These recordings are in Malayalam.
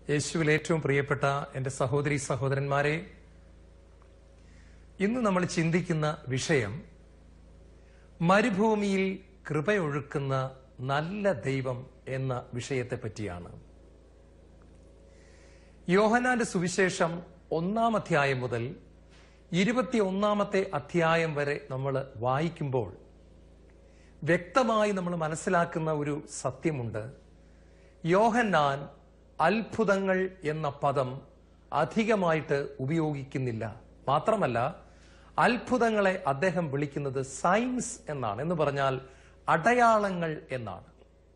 യേശുവിൽ ഏറ്റവും പ്രിയപ്പെട്ട എൻ്റെ സഹോദരി സഹോദരന്മാരെ ഇന്ന് നമ്മൾ ചിന്തിക്കുന്ന വിഷയം മരുഭൂമിയിൽ കൃപയൊഴുക്കുന്ന നല്ല ദൈവം എന്ന വിഷയത്തെ പറ്റിയാണ് യോഹനാന്റെ സുവിശേഷം ഒന്നാം അധ്യായം മുതൽ ഇരുപത്തിയൊന്നാമത്തെ അധ്യായം വരെ നമ്മൾ വായിക്കുമ്പോൾ വ്യക്തമായി നമ്മൾ മനസ്സിലാക്കുന്ന ഒരു സത്യമുണ്ട് യോഹന്നാൻ അത്ഭുതങ്ങൾ എന്ന പദം അധികമായിട്ട് ഉപയോഗിക്കുന്നില്ല മാത്രമല്ല അത്ഭുതങ്ങളെ അദ്ദേഹം വിളിക്കുന്നത് സയൻസ് എന്നാണ് എന്ന് പറഞ്ഞാൽ അടയാളങ്ങൾ എന്നാണ്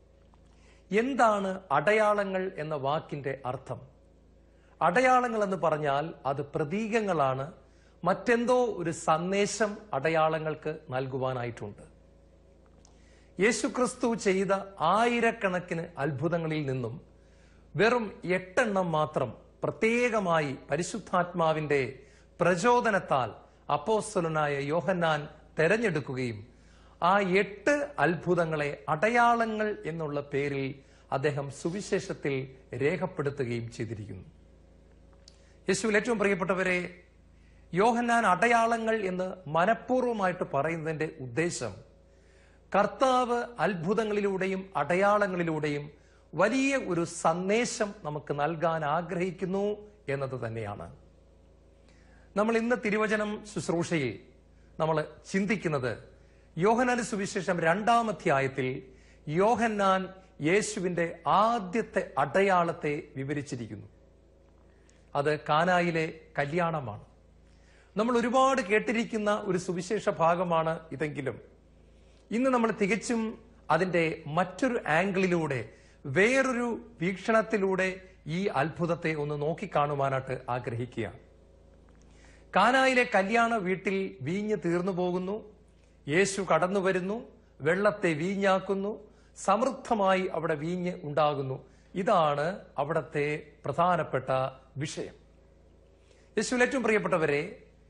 എന്താണ് അടയാളങ്ങൾ എന്ന വാക്കിന്റെ അർത്ഥം അടയാളങ്ങൾ എന്ന് പറഞ്ഞാൽ അത് പ്രതീകങ്ങളാണ് മറ്റെന്തോ ഒരു സന്ദേശം അടയാളങ്ങൾക്ക് നൽകുവാനായിട്ടുണ്ട് യേശുക്രിസ്തു ചെയ്ത ആയിരക്കണക്കിന് അത്ഭുതങ്ങളിൽ നിന്നും വെറും എട്ടെണ്ണം മാത്രം പ്രത്യേകമായി പരിശുദ്ധാത്മാവിന്റെ പ്രചോദനത്താൽ അപ്പോസ്തലനായ യോഹന്നാൻ തെരഞ്ഞെടുക്കുകയും ആ എട്ട് അത്ഭുതങ്ങളെ അടയാളങ്ങൾ എന്നുള്ള പേരിൽ അദ്ദേഹം സുവിശേഷത്തിൽ രേഖപ്പെടുത്തുകയും ചെയ്തിരിക്കുന്നു യേശുവിൽ ഏറ്റവും പ്രിയപ്പെട്ടവരെ യോഹന്നാൻ അടയാളങ്ങൾ എന്ന് മനഃപൂർവ്വമായിട്ട് പറയുന്നതിന്റെ ഉദ്ദേശം കർത്താവ് അത്ഭുതങ്ങളിലൂടെയും അടയാളങ്ങളിലൂടെയും വലിയ ഒരു സന്ദേശം നമുക്ക് നൽകാൻ ആഗ്രഹിക്കുന്നു എന്നത് തന്നെയാണ് നമ്മൾ ഇന്ന് തിരുവചനം ശുശ്രൂഷയിൽ നമ്മൾ ചിന്തിക്കുന്നത് യോഹന്നാന്റെ സുവിശേഷം രണ്ടാം അധ്യായത്തിൽ യോഹന്നാൻ യേശുവിന്റെ ആദ്യത്തെ അടയാളത്തെ വിവരിച്ചിരിക്കുന്നു അത് കാനായിലെ കല്യാണമാണ് നമ്മൾ ഒരുപാട് കേട്ടിരിക്കുന്ന ഒരു സുവിശേഷ ഭാഗമാണ് ഇതെങ്കിലും ഇന്ന് നമ്മൾ തികച്ചും അതിന്റെ മറ്റൊരു ആംഗിളിലൂടെ വേറൊരു വീക്ഷണത്തിലൂടെ ഈ അത്ഭുതത്തെ ഒന്ന് നോക്കിക്കാണുവാനായിട്ട് ആഗ്രഹിക്കുകയാണ് കാനായിലെ കല്യാണ വീട്ടിൽ വീഞ്ഞ് തീർന്നു പോകുന്നു യേശു കടന്നു വരുന്നു വെള്ളത്തെ വീഞ്ഞാക്കുന്നു സമൃദ്ധമായി അവിടെ വീഞ്ഞ് ഉണ്ടാകുന്നു ഇതാണ് അവിടത്തെ പ്രധാനപ്പെട്ട വിഷയം യേശുവിൽ ഏറ്റവും പ്രിയപ്പെട്ടവരെ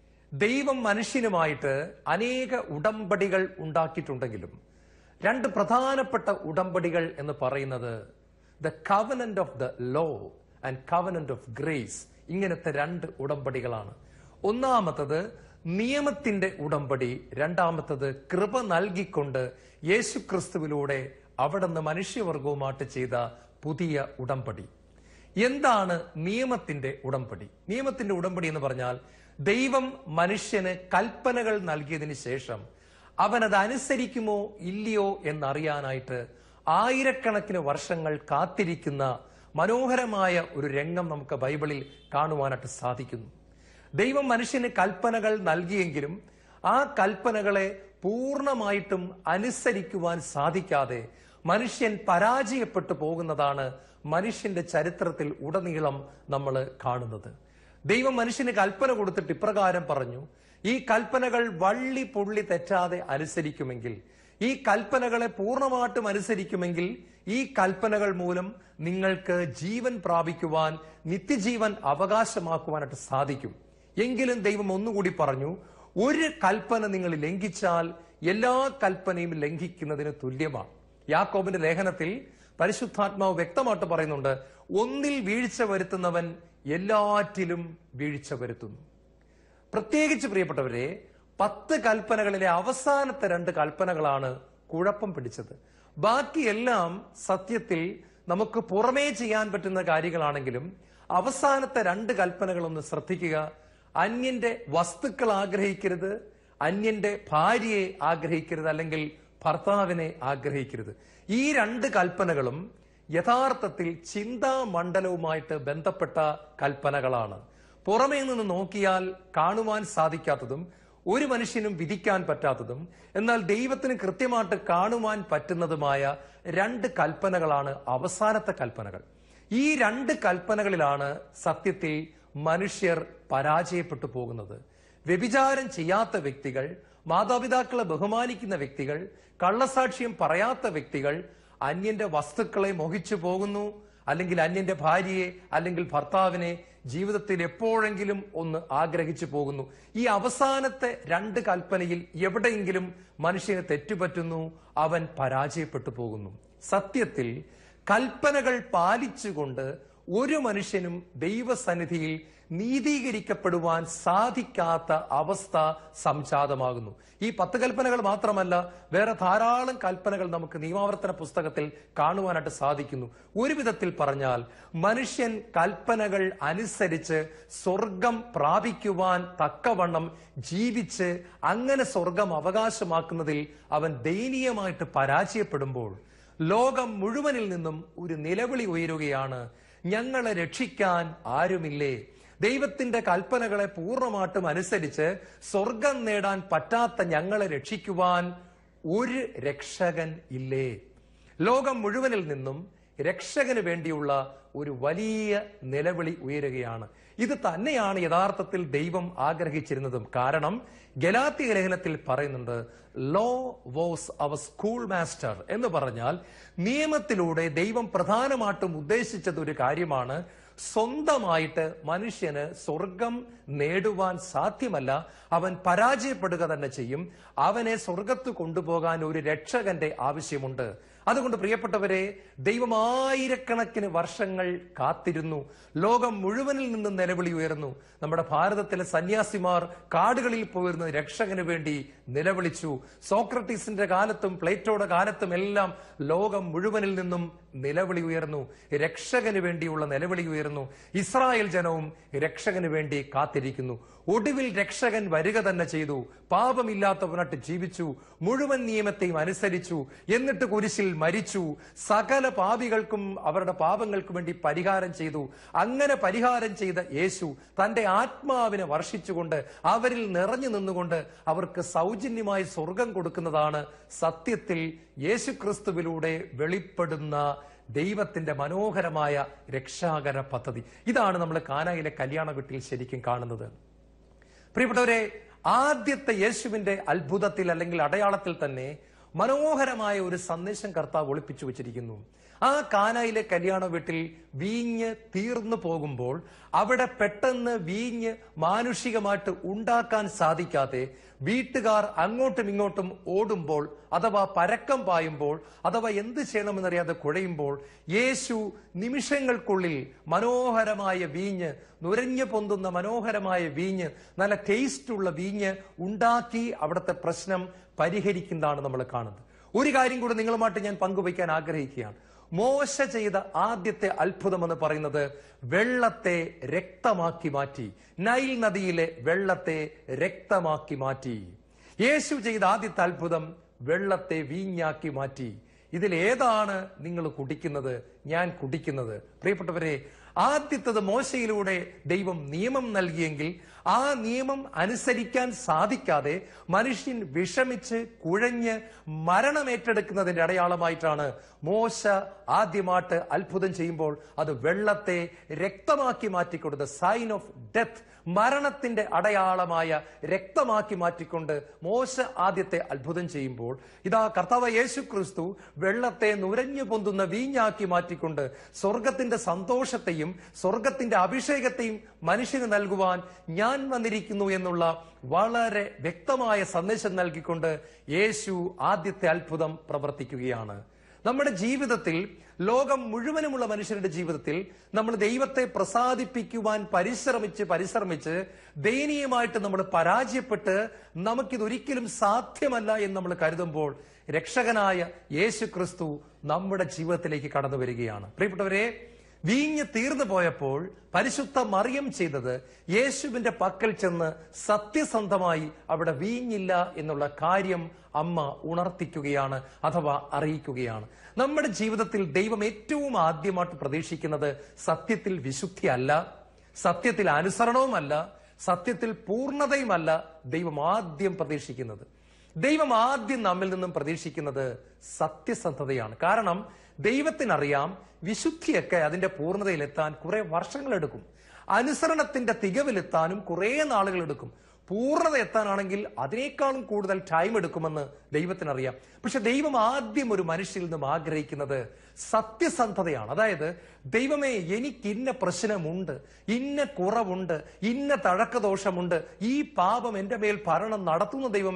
ദൈവം മനുഷ്യനുമായിട്ട് അനേക ഉടമ്പടികൾ ഉണ്ടാക്കിയിട്ടുണ്ടെങ്കിലും രണ്ട് പ്രധാനപ്പെട്ട ഉടമ്പടികൾ എന്ന് പറയുന്നത് the covenant of the law and covenant of grace ഇങ്ങനത്തെ രണ്ട് ഉടമ്പടികളാണ് ഒന്നാമത്തത് നിയമത്തിന്റെ ഉടമ്പടി രണ്ടാമത്തത് കൃപ നൽകിക്കൊണ്ട് യേശു ക്രിസ്തുവിലൂടെ അവിടുന്ന് മനുഷ്യവർഗവുമായിട്ട് ചെയ്ത പുതിയ ഉടമ്പടി എന്താണ് നിയമത്തിന്റെ ഉടമ്പടി നിയമത്തിന്റെ ഉടമ്പടി എന്ന് പറഞ്ഞാൽ ദൈവം മനുഷ്യന് കൽപ്പനകൾ നൽകിയതിനു ശേഷം അവൻ അത് അനുസരിക്കുമോ ഇല്ലയോ എന്നറിയാനായിട്ട് ആയിരക്കണക്കിന് വർഷങ്ങൾ കാത്തിരിക്കുന്ന മനോഹരമായ ഒരു രംഗം നമുക്ക് ബൈബിളിൽ കാണുവാനായിട്ട് സാധിക്കുന്നു ദൈവം മനുഷ്യന് കൽപ്പനകൾ നൽകിയെങ്കിലും ആ കൽപ്പനകളെ പൂർണ്ണമായിട്ടും അനുസരിക്കുവാൻ സാധിക്കാതെ മനുഷ്യൻ പരാജയപ്പെട്ടു പോകുന്നതാണ് മനുഷ്യന്റെ ചരിത്രത്തിൽ ഉടനീളം നമ്മൾ കാണുന്നത് ദൈവം മനുഷ്യന് കൽപ്പന കൊടുത്തിട്ട് ഇപ്രകാരം പറഞ്ഞു ഈ കൽപ്പനകൾ വള്ളി പുള്ളി തെറ്റാതെ അനുസരിക്കുമെങ്കിൽ ഈ കൽപ്പനകളെ പൂർണ്ണമായിട്ടും അനുസരിക്കുമെങ്കിൽ ഈ കൽപ്പനകൾ മൂലം നിങ്ങൾക്ക് ജീവൻ പ്രാപിക്കുവാൻ നിത്യജീവൻ അവകാശമാക്കുവാനായിട്ട് സാധിക്കും എങ്കിലും ദൈവം ഒന്നുകൂടി പറഞ്ഞു ഒരു കൽപ്പന നിങ്ങൾ ലംഘിച്ചാൽ എല്ലാ കൽപ്പനയും ലംഘിക്കുന്നതിന് തുല്യമാണ് യാക്കോബിന്റെ ലേഖനത്തിൽ പരിശുദ്ധാത്മാവ് വ്യക്തമായിട്ട് പറയുന്നുണ്ട് ഒന്നിൽ വീഴ്ച വരുത്തുന്നവൻ എല്ലാറ്റിലും വീഴ്ച വരുത്തുന്നു പ്രത്യേകിച്ച് പ്രിയപ്പെട്ടവരെ പത്ത് കൽപ്പനകളിലെ അവസാനത്തെ രണ്ട് കൽപ്പനകളാണ് കുഴപ്പം പിടിച്ചത് ബാക്കിയെല്ലാം സത്യത്തിൽ നമുക്ക് പുറമേ ചെയ്യാൻ പറ്റുന്ന കാര്യങ്ങളാണെങ്കിലും അവസാനത്തെ രണ്ട് കൽപ്പനകൾ ഒന്ന് ശ്രദ്ധിക്കുക അന്യന്റെ വസ്തുക്കൾ ആഗ്രഹിക്കരുത് അന്യന്റെ ഭാര്യയെ ആഗ്രഹിക്കരുത് അല്ലെങ്കിൽ ഭർത്താവിനെ ആഗ്രഹിക്കരുത് ഈ രണ്ട് കൽപ്പനകളും യഥാർത്ഥത്തിൽ ചിന്താമണ്ഡലവുമായിട്ട് ബന്ധപ്പെട്ട കൽപ്പനകളാണ് പുറമേ നിന്ന് നോക്കിയാൽ കാണുവാൻ സാധിക്കാത്തതും ഒരു മനുഷ്യനും വിധിക്കാൻ പറ്റാത്തതും എന്നാൽ ദൈവത്തിന് കൃത്യമായിട്ട് കാണുവാൻ പറ്റുന്നതുമായ രണ്ട് കൽപ്പനകളാണ് അവസാനത്തെ കൽപ്പനകൾ ഈ രണ്ട് കൽപ്പനകളിലാണ് സത്യത്തിൽ മനുഷ്യർ പരാജയപ്പെട്ടു പോകുന്നത് വ്യഭിചാരം ചെയ്യാത്ത വ്യക്തികൾ മാതാപിതാക്കളെ ബഹുമാനിക്കുന്ന വ്യക്തികൾ കള്ളസാക്ഷ്യം പറയാത്ത വ്യക്തികൾ അന്യന്റെ വസ്തുക്കളെ മോഹിച്ചു പോകുന്നു അല്ലെങ്കിൽ അന്യന്റെ ഭാര്യയെ അല്ലെങ്കിൽ ഭർത്താവിനെ ജീവിതത്തിൽ എപ്പോഴെങ്കിലും ഒന്ന് ആഗ്രഹിച്ചു പോകുന്നു ഈ അവസാനത്തെ രണ്ട് കൽപ്പനയിൽ എവിടെയെങ്കിലും മനുഷ്യന് തെറ്റുപറ്റുന്നു അവൻ പരാജയപ്പെട്ടു പോകുന്നു സത്യത്തിൽ കൽപ്പനകൾ പാലിച്ചുകൊണ്ട് ഒരു മനുഷ്യനും ദൈവസന്നിധിയിൽ നീതീകരിക്കപ്പെടുവാൻ സാധിക്കാത്ത അവസ്ഥ സംജാതമാകുന്നു ഈ പത്ത് കൽപ്പനകൾ മാത്രമല്ല വേറെ ധാരാളം കൽപ്പനകൾ നമുക്ക് നിയമാവർത്തന പുസ്തകത്തിൽ കാണുവാനായിട്ട് സാധിക്കുന്നു ഒരു വിധത്തിൽ പറഞ്ഞാൽ മനുഷ്യൻ കൽപ്പനകൾ അനുസരിച്ച് സ്വർഗം പ്രാപിക്കുവാൻ തക്കവണ്ണം ജീവിച്ച് അങ്ങനെ സ്വർഗം അവകാശമാക്കുന്നതിൽ അവൻ ദയനീയമായിട്ട് പരാജയപ്പെടുമ്പോൾ ലോകം മുഴുവനിൽ നിന്നും ഒരു നിലവിളി ഉയരുകയാണ് ഞങ്ങളെ രക്ഷിക്കാൻ ആരുമില്ലേ ദൈവത്തിന്റെ കൽപ്പനകളെ പൂർണ്ണമായിട്ടും അനുസരിച്ച് സ്വർഗം നേടാൻ പറ്റാത്ത ഞങ്ങളെ രക്ഷിക്കുവാൻ ഒരു രക്ഷകൻ ഇല്ലേ ലോകം മുഴുവനിൽ നിന്നും രക്ഷകന് വേണ്ടിയുള്ള ഒരു വലിയ നിലവിളി ഉയരുകയാണ് ഇത് തന്നെയാണ് യഥാർത്ഥത്തിൽ ദൈവം ആഗ്രഹിച്ചിരുന്നതും കാരണം ഗലാത്തിയ ലേഖനത്തിൽ പറയുന്നുണ്ട് law was our schoolmaster എന്ന് പറഞ്ഞാൽ നിയമത്തിലൂടെ ദൈവം പ്രധാനമായിട്ടും ഉദ്ദേശിച്ചത് ഒരു കാര്യമാണ് സ്വന്തമായിട്ട് മനുഷ്യന് സ്വർഗം നേടുവാൻ സാധ്യമല്ല അവൻ പരാജയപ്പെടുക തന്നെ ചെയ്യും അവനെ സ്വർഗത്ത് കൊണ്ടുപോകാൻ ഒരു രക്ഷകന്റെ ആവശ്യമുണ്ട് അതുകൊണ്ട് പ്രിയപ്പെട്ടവരെ ദൈവം ആയിരക്കണക്കിന് വർഷങ്ങൾ കാത്തിരുന്നു ലോകം മുഴുവനിൽ നിന്നും നിലവിളി ഉയർന്നു നമ്മുടെ ഭാരതത്തിലെ സന്യാസിമാർ കാടുകളിൽ പോയിരുന്ന രക്ഷകന് വേണ്ടി നിലവിളിച്ചു സോക്രട്ടീസിന്റെ കാലത്തും പ്ലേറ്റോയുടെ കാലത്തും എല്ലാം ലോകം മുഴുവനിൽ നിന്നും നിലവിളി ഉയർന്നു രക്ഷകന് വേണ്ടിയുള്ള നിലവിളി ഉയർന്നു ഇസ്രായേൽ ജനവും രക്ഷകന് വേണ്ടി കാത്തിരിക്കുന്നു ഒടുവിൽ രക്ഷകൻ വരിക തന്നെ ചെയ്തു പാപമില്ലാത്തവനായിട്ട് ജീവിച്ചു മുഴുവൻ നിയമത്തെയും അനുസരിച്ചു എന്നിട്ട് കുരിശിൽ മരിച്ചു സകല പാപികൾക്കും അവരുടെ പാപങ്ങൾക്ക് വേണ്ടി പരിഹാരം ചെയ്തു അങ്ങനെ പരിഹാരം ചെയ്ത യേശു തന്റെ ആത്മാവിനെ വർഷിച്ചുകൊണ്ട് അവരിൽ നിറഞ്ഞു നിന്നുകൊണ്ട് അവർക്ക് സൗജന്യമായി സ്വർഗം കൊടുക്കുന്നതാണ് സത്യത്തിൽ യേശു ക്രിസ്തുവിലൂടെ വെളിപ്പെടുന്ന ദൈവത്തിന്റെ മനോഹരമായ രക്ഷാകര പദ്ധതി ഇതാണ് നമ്മൾ കാനായിലെ കല്യാണ വീട്ടിൽ ശരിക്കും കാണുന്നത് പ്രിയപ്പെട്ടവരെ ആദ്യത്തെ യേശുവിന്റെ അത്ഭുതത്തിൽ അല്ലെങ്കിൽ അടയാളത്തിൽ തന്നെ മനോഹരമായ ഒരു സന്ദേശം കർത്താവ് ഒളിപ്പിച്ചു വെച്ചിരിക്കുന്നു ആ കാനായിലെ കല്യാണ വീട്ടിൽ വീഞ്ഞ് തീർന്നു പോകുമ്പോൾ അവിടെ പെട്ടെന്ന് വീഞ്ഞ് മാനുഷികമായിട്ട് ഉണ്ടാക്കാൻ സാധിക്കാതെ വീട്ടുകാർ അങ്ങോട്ടും ഇങ്ങോട്ടും ഓടുമ്പോൾ അഥവാ പരക്കം പായുമ്പോൾ അഥവാ എന്ത് ചെയ്യണമെന്നറിയാതെ കുഴയുമ്പോൾ യേശു നിമിഷങ്ങൾക്കുള്ളിൽ മനോഹരമായ വീഞ്ഞ് നുരഞ്ഞു പൊന്തുന്ന മനോഹരമായ വീഞ്ഞ് നല്ല ടേസ്റ്റുള്ള വീഞ്ഞ് ഉണ്ടാക്കി അവിടുത്തെ പ്രശ്നം പരിഹരിക്കുന്നതാണ് നമ്മൾ കാണുന്നത് ഒരു കാര്യം കൂടെ നിങ്ങളുമായിട്ട് ഞാൻ പങ്കുവയ്ക്കാൻ ആഗ്രഹിക്കുകയാണ് മോശ ചെയ്ത ആദ്യത്തെ അത്ഭുതം എന്ന് പറയുന്നത് വെള്ളത്തെ രക്തമാക്കി മാറ്റി നൈൽ നദിയിലെ വെള്ളത്തെ രക്തമാക്കി മാറ്റി യേശു ചെയ്ത ആദ്യത്തെ അത്ഭുതം വെള്ളത്തെ വീഞ്ഞാക്കി മാറ്റി ഇതിൽ ഏതാണ് നിങ്ങൾ കുടിക്കുന്നത് ഞാൻ കുടിക്കുന്നത് പ്രിയപ്പെട്ടവരെ ആദ്യത്തത് മോശയിലൂടെ ദൈവം നിയമം നൽകിയെങ്കിൽ ആ നിയമം അനുസരിക്കാൻ സാധിക്കാതെ മനുഷ്യൻ വിഷമിച്ച് കുഴഞ്ഞ് മരണമേറ്റെടുക്കുന്നതിന്റെ അടയാളമായിട്ടാണ് മോശ ആദ്യമായിട്ട് അത്ഭുതം ചെയ്യുമ്പോൾ അത് വെള്ളത്തെ രക്തമാക്കി മാറ്റിക്കൊടുത്ത സൈൻ ഓഫ് ഡെത്ത് മരണത്തിന്റെ അടയാളമായ രക്തമാക്കി മാറ്റിക്കൊണ്ട് മോശ ആദ്യത്തെ അത്ഭുതം ചെയ്യുമ്പോൾ ഇതാ കർത്താവ് യേശു ക്രിസ്തു വെള്ളത്തെ നുരഞ്ഞു പൊന്തുന്ന വീഞ്ഞാക്കി മാറ്റിക്കൊണ്ട് സ്വർഗത്തിന്റെ സന്തോഷത്തെയും സ്വർഗത്തിന്റെ അഭിഷേകത്തെയും മനുഷ്യന് നൽകുവാൻ ഞാൻ വന്നിരിക്കുന്നു എന്നുള്ള വളരെ വ്യക്തമായ സന്ദേശം നൽകിക്കൊണ്ട് യേശു ആദ്യത്തെ അത്ഭുതം പ്രവർത്തിക്കുകയാണ് നമ്മുടെ ജീവിതത്തിൽ ലോകം മുഴുവനുമുള്ള മനുഷ്യരുടെ ജീവിതത്തിൽ നമ്മൾ ദൈവത്തെ പ്രസാദിപ്പിക്കുവാൻ പരിശ്രമിച്ച് പരിശ്രമിച്ച് ദയനീയമായിട്ട് നമ്മൾ പരാജയപ്പെട്ട് നമുക്കിതൊരിക്കലും സാധ്യമല്ല എന്ന് നമ്മൾ കരുതുമ്പോൾ രക്ഷകനായ യേശു ക്രിസ്തു നമ്മുടെ ജീവിതത്തിലേക്ക് കടന്നു വരികയാണ് പ്രിയപ്പെട്ടവരെ വീഞ്ഞ് തീർന്നു പോയപ്പോൾ പരിശുദ്ധ മറിയം ചെയ്തത് യേശുവിന്റെ പക്കൽ ചെന്ന് സത്യസന്ധമായി അവിടെ വീഞ്ഞില്ല എന്നുള്ള കാര്യം അമ്മ ഉണർത്തിക്കുകയാണ് അഥവാ അറിയിക്കുകയാണ് നമ്മുടെ ജീവിതത്തിൽ ദൈവം ഏറ്റവും ആദ്യമായിട്ട് പ്രതീക്ഷിക്കുന്നത് സത്യത്തിൽ വിശുദ്ധിയല്ല സത്യത്തിൽ അനുസരണവുമല്ല സത്യത്തിൽ പൂർണ്ണതയുമല്ല ദൈവം ആദ്യം പ്രതീക്ഷിക്കുന്നത് ദൈവം ആദ്യം നമ്മിൽ നിന്നും പ്രതീക്ഷിക്കുന്നത് സത്യസന്ധതയാണ് കാരണം ദൈവത്തിനറിയാം വിശുദ്ധിയൊക്കെ അതിന്റെ പൂർണ്ണതയിലെത്താൻ കുറെ വർഷങ്ങളെടുക്കും അനുസരണത്തിന്റെ തികവിലെത്താനും കുറെ നാളുകൾ എടുക്കും പൂർണ്ണത എത്താനാണെങ്കിൽ അതിനേക്കാളും കൂടുതൽ ടൈം എടുക്കുമെന്ന് ദൈവത്തിനറിയാം പക്ഷെ ദൈവം ആദ്യം ഒരു മനുഷ്യരിൽ നിന്നും ആഗ്രഹിക്കുന്നത് സത്യസന്ധതയാണ് അതായത് ദൈവമേ എനിക്ക് ഇന്ന പ്രശ്നമുണ്ട് ഇന്ന കുറവുണ്ട് ഇന്ന തഴക്കദോഷമുണ്ട് ഈ പാപം എന്റെ മേൽ ഭരണം നടത്തുന്ന ദൈവമേ